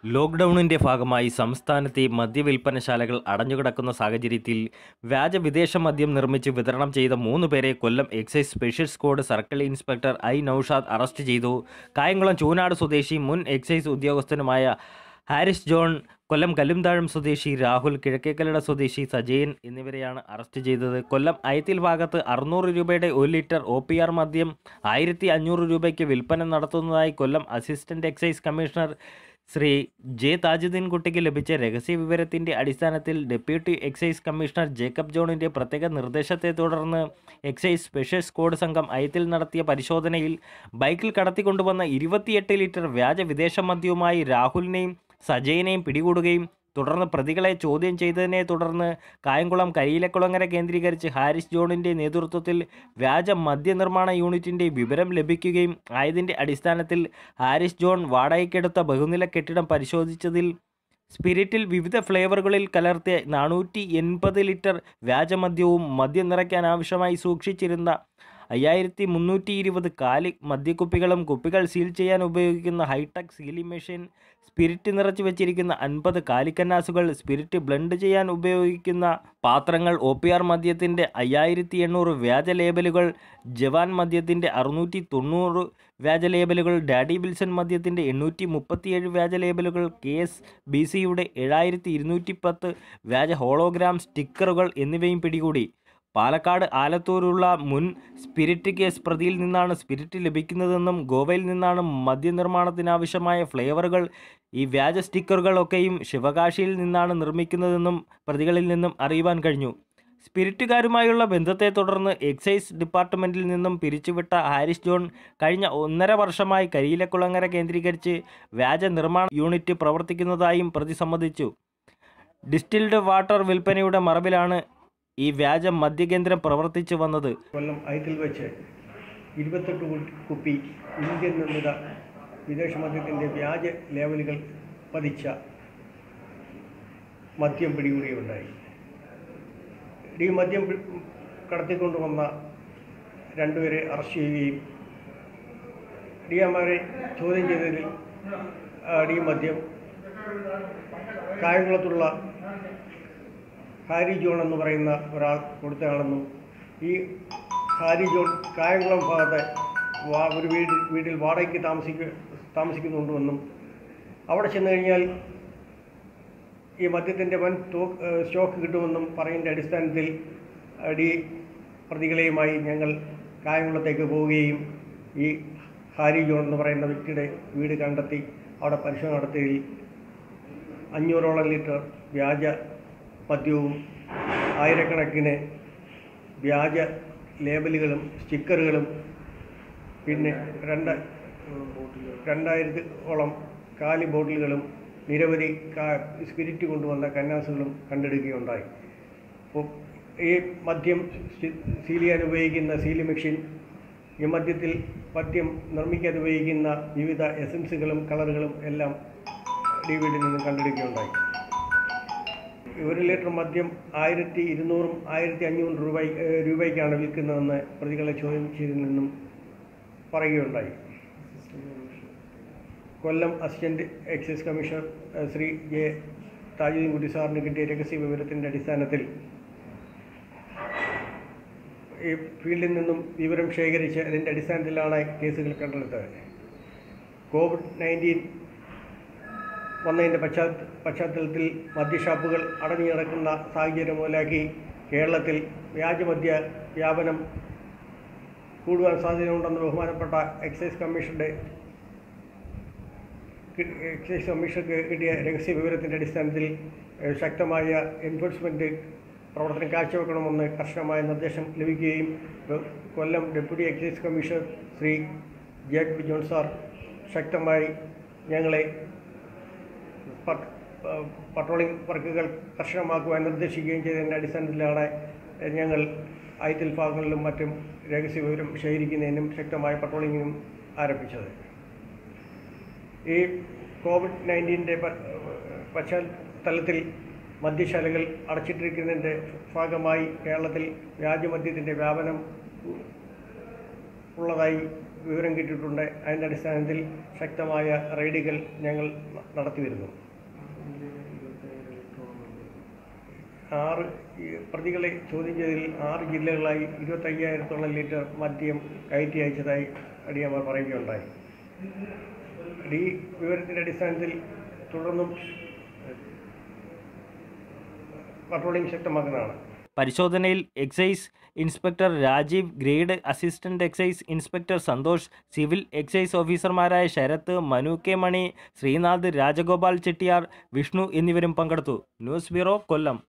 ലോക്ക്ഡൌണിന്റെ ഭാഗമായി സംസ്ഥാനത്തെ മദ്യവിൽപ്പനശാലകൾ അടഞ്ഞുകിടക്കുന്ന സാഹചര്യത്തിൽ വ്യാജ വിദേശ മദ്യം നിർമ്മിച്ച് വിതരണം ചെയ്ത മൂന്ന് പേരെ Kollam excise special squad circle inspector I Naushad arrest ചെയ്തു കായംകുളം ചൂനാട് സ്വദേശി മുൻ എക്സൈസ് ഉദ്യോഗസ്ഥനുമായ ഹാരിസ് ജോൺ കൊല്ലം കല്ലുംതാഴം സ്വദേശി രാഹുൽ കിഴക്കേക്കല്ലട സ്വദേശി സജയൻ എന്നിവരെയാണ് അറസ്റ്റ് ചെയ്തത് കൊല്ലം അയത്തിൽ ഭാഗത്ത് അറുന്നൂറ് രൂപയുടെ ഒരു ലിറ്റർ ഒ പി ആർ മദ്യം ആയിരത്തി അഞ്ഞൂറ് രൂപയ്ക്ക് വിൽപ്പന നടത്തുന്നതായി Kollam assistant excise commissioner Shri J Thajudheen കുട്ടിക്ക് ലഭിച്ച രഹസ്യ വിവരത്തിന്റെ അടിസ്ഥാനത്തിൽ ഡെപ്യൂട്ടി എക്സൈസ് കമ്മീഷണർ ജേക്കബ് ജോണിന്റെ പ്രത്യേക നിർദ്ദേശത്തെ തുടർന്ന് എക്സൈസ് സ്പെഷ്യൽ സ്ക്വാഡ് സംഘം അയത്തിൽ നടത്തിയ പരിശോധനയിൽ ബൈക്കിൽ കടത്തിക്കൊണ്ടുവന്ന ഇരുപത്തിയെട്ട് ലിറ്റർ വ്യാജ വിദേശ മദ്യവുമായി രാഹുലിനെയും സജയനെയും പിടികൂടുകയും തുടർന്ന് പ്രതികളെ ചോദ്യം ചെയ്തതിനെ തുടർന്ന് കായംകുളം കരിയിലക്കുളങ്ങര കേന്ദ്രീകരിച്ച് ഹാരിസ് ജോണിന്റെ നേതൃത്വത്തിൽ വ്യാജ മദ്യനിർമ്മാണ യൂണിറ്റിന്റെ വിവരം ലഭിക്കുകയും ആയതിന്റെ അടിസ്ഥാനത്തിൽ ഹാരിസ് ജോൺ വാടകയ്ക്കെടുത്ത ബഹുനില കെട്ടിടം പരിശോധിച്ചതിൽ സ്പിരിറ്റിൽ വിവിധ ഫ്ലേവറുകളിൽ കലർത്തിയ നാനൂറ്റി എൺപത് ലിറ്റർ വ്യാജമദ്യവും മദ്യം നിറയ്ക്കാൻ ആവശ്യമായി സൂക്ഷിച്ചിരുന്ന അയ്യായിരത്തി മുന്നൂറ്റി ഇരുപത് കാലി മദ്യക്കുപ്പികളും കുപ്പികൾ സീൽ ചെയ്യാൻ ഉപയോഗിക്കുന്ന ഹൈടെക് സീലിംഗ് മെഷീൻ സ്പിരിറ്റ് നിറച്ചു വെച്ചിരിക്കുന്ന അൻപത് കാലിക്കന്നാസുകൾ സ്പിരിറ്റ് ബ്ലെൻഡ് ചെയ്യാൻ ഉപയോഗിക്കുന്ന പാത്രങ്ങൾ ഒ പി ആർ മദ്യത്തിൻ്റെ അയ്യായിരത്തി എണ്ണൂറ് വ്യാജ ലേബലുകൾ ജവാൻ മദ്യത്തിൻ്റെ അറുന്നൂറ്റി തൊണ്ണൂറ് വ്യാജ ലേബലുകൾ ഡാഡി വിൽസൺ മദ്യത്തിൻ്റെ എണ്ണൂറ്റി മുപ്പത്തിയേഴ് വ്യാജ ലേബലുകൾ കെ എസ് ബി സിയുടെ ഏഴായിരത്തി ഇരുന്നൂറ്റി പത്ത് വ്യാജ ഹോളോഗ്രാം സ്റ്റിക്കറുകൾ എന്നിവയും പിടികൂടി പാലക്കാട് ആലത്തൂരുള്ള മുൻ സ്പിരിറ്റ് കേസ് പ്രതിയിൽ നിന്നാണ് സ്പിരിറ്റ് ലഭിക്കുന്നതെന്നും ഗോവയിൽ നിന്നാണ് മദ്യനിർമ്മാണത്തിനാവശ്യമായ ഫ്ലേവറുകൾ ഈ വ്യാജ സ്റ്റിക്കറുകളൊക്കെയും ശിവകാശിയിൽ നിന്നാണ് നിർമ്മിക്കുന്നതെന്നും പ്രതികളിൽ നിന്നും അറിയുവാൻ കഴിഞ്ഞു സ്പിരിറ്റുകാരുമായുള്ള ബന്ധത്തെ തുടർന്ന് എക്സൈസ് ഡിപ്പാർട്ട്മെൻറ്റിൽ നിന്നും പിരിച്ചുവിട്ട ഹാരിസ് ജോൺ കഴിഞ്ഞ ഒന്നര വർഷമായി കരിയിലക്കുളങ്ങര കേന്ദ്രീകരിച്ച് വ്യാജ നിർമ്മാണ യൂണിറ്റ് പ്രവർത്തിക്കുന്നതായും പ്രതി സമ്മതിച്ചു ഡിസ്റ്റിൽഡ് വാട്ടർ വിൽപ്പനയുടെ മറവിലാണ് ഈ വ്യാജ മദ്യകേന്ദ്രം പ്രവർത്തിച്ചു വന്നത് കൊല്ലം ഐറ്റിൽ വെച്ച് ഇരുപത്തെട്ട് കു- കുപ്പി ഇന്ത്യൻ നിർമ്മിത വിദേശ മദ്യത്തിൻ്റെ വ്യാജ ലേബലുകൾ പതിച്ച മദ്യം പിടികൂടുകയുണ്ടായി ഈ മദ്യം പി- കടത്തിക്കൊണ്ടുവന്ന രണ്ടുപേരെ അറസ്റ്റ് ചെയ്യുകയും ഡിഎമാരെ ചോദ്യം ചെയ്തതിൽ ആ, ഡി മദ്യം കായംകുളത്തുള്ള ഹാരി ജോൺ എന്ന് പറയുന്ന ഒരാൾ കൊടുത്തയാണെന്നും ഈ ഹാരി ജോൺ കായംകുളം ഭാഗത്ത് വാ- ഒരു വീട് വീട്ടിൽ വാടകയ്ക്ക് താമസിക്ക താമസിക്കുന്നുണ്ടെന്നും അവിടെ ചെന്ന് കഴിഞ്ഞാൽ ഈ മദ്യത്തിൻ്റെ വൻ തോ ഏഹ് സ്റ്റോക്ക് കിട്ടുമെന്നും പറയുന്നതിൻ്റെ അടിസ്ഥാനത്തിൽ അടി പ്രതികളെയുമായി ഞങ്ങൾ കായംകുളത്തേക്ക് പോവുകയും ഈ ഹാരി ജോൺ എന്ന് പറയുന്ന വ്യക്തിയുടെ വീട് കണ്ടെത്തി അവിടെ പരിശോധന നടത്തിയതിൽ അഞ്ഞൂറോളം ലിറ്റർ വ്യാജ മദ്യവും ആയിരക്കണക്കിന് വ്യാജ ലേബലുകളും സ്റ്റിക്കറുകളും പിന്നെ രണ്ട് രണ്ടായിരത്തി ഓളം കാലി ബോട്ടിലുകളും നിരവധി കാ- സ്പിരിറ്റ് കൊണ്ടുവന്ന കന്നാസുകളും കണ്ടെടുക്കുകയുണ്ടായി അപ്പോൾ ഈ മദ്യം സി- സീൽ ചെയ്യാൻ ഉപയോഗിക്കുന്ന സീലി മെഷീൻ ഈ മദ്യത്തിൽ മദ്യം നിർമ്മിക്കാൻ ഉപയോഗിക്കുന്ന വിവിധ എസൻസുകളും കളറുകളും എല്ലാം ഡി വീടിൽ നിന്ന് കണ്ടെടുക്കുകയുണ്ടായി ഒരു ലിറ്റർ മദ്യം ആയിരത്തി ഇരുന്നൂറും ആയിരത്തി അഞ്ഞൂറ് രൂപ ഏഹ് രൂപയ്ക്കാണ് വിൽക്കുന്നതെന്ന് പ്രതികളെ ചോദ്യം ചെയ്തതിൽ നിന്നും പറയുകയുണ്ടായി കൊല്ലം അസിസ്റ്റന്റ് എക്സൈസ് കമ്മീഷണർ ഏഹ് ശ്രീ ജെ താജുദ്ദീൻ കുട്ടി സാറിന് കിട്ടിയ രഹസ്യ വിവരത്തിൻ്റെ അടിസ്ഥാനത്തിൽ ഈ ഫീൽഡിൽ നിന്നും വിവരം ശേഖരിച്ച് അതിൻ്റെ അടിസ്ഥാനത്തിലാണ് കേസുകൾ കണ്ടെടുത്തത് കോവിഡ് നയൻറ്റീൻ വന്നതിൻ്റെ പശ്ചാത്ത പശ്ചാത്തലത്തിൽ മദ്യഷാപ്പുകൾ അടഞ്ഞു കിടക്കുന്ന സാഹചര്യം മുതലാക്കി കേരളത്തിൽ വ്യാജമദ്യ വ്യാപനം കൂടുവാൻ സാധ്യതയുണ്ടെന്ന് ബഹുമാനപ്പെട്ട എക്സൈസ് കമ്മീഷന്റെ കി- എക്സൈസ് കമ്മീഷർക്ക് കിട്ടിയ രഹസ്യ വിവരത്തിൻ്റെ അടിസ്ഥാനത്തിൽ ഏഹ്, ശക്തമായ എൻഫോഴ്സ്മെൻറ്റ് പ്രവർത്തനം കാഴ്ചവെക്കണമെന്ന് കർശനമായ നിർദ്ദേശം ലഭിക്കുകയും ഏഹ്, Kollam deputy excise commissioner Shri Jacob John sir ശക്തമായി ഞങ്ങളെ പ- ഏഹ് പട്രോളിംഗ് വർക്കുകൾ കർശനമാക്കുവാൻ നിർദ്ദേശിക്കുകയും ചെയ്തതിൻ്റെ അടിസ്ഥാനത്തിലാണ് ഞങ്ങൾ ഐത്തിൽ ഭാഗങ്ങളിലും മറ്റും രഹസ്യ വിവരം ശേഖരിക്കുന്നതിനും ശക്തമായ പട്രോളിങ്ങിനും ആരംഭിച്ചത് ഈ കോവിഡ് നയൻറ്റീൻ്റെ പശ്ചാത്തലത്തിൽ മദ്യശാലകൾ അടച്ചിട്ടിരിക്കുന്നതിൻ്റെ ഭാഗമായി കേരളത്തിൽ വ്യാജമദ്യത്തിൻ്റെ വ്യാപനം ഉള്ളതായി വിവരം കിട്ടിയിട്ടുണ്ട് അതിൻ്റെ അടിസ്ഥാനത്തിൽ ശക്തമായ റെയ്ഡുകൾ ഞങ്ങൾ ന- നടത്തി വരുന്നു ആറ് ഈ പ്രതികളെ ചോദ്യം ചെയ്തതിൽ ആറ് ജില്ലകളായി ഇരുപത്തയ്യായിരത്തോളം ലിറ്റർ മദ്യം കയറ്റി അയച്ചതായി അടിയന്മാർ പറയുകയുണ്ടായി ഈ വിവരത്തിൻ്റെ അടിസ്ഥാനത്തിൽ തുടർന്നും പട്രോളിംഗ് ശക്തമാക്കുന്നതാണ് പരിശോധനയിൽ excise inspector Rajeev grade assistant excise inspector Santhosh civil excise ഓഫീസർമാരായ ശരത്ത് മനു കെ മണി ശ്രീനാഥ് രാജഗോപാൽ ചെട്ടിയാർ വിഷ്ണു എന്നിവരും പങ്കെടുത്തു ന്യൂസ് ബ്യൂറോ കൊല്ലം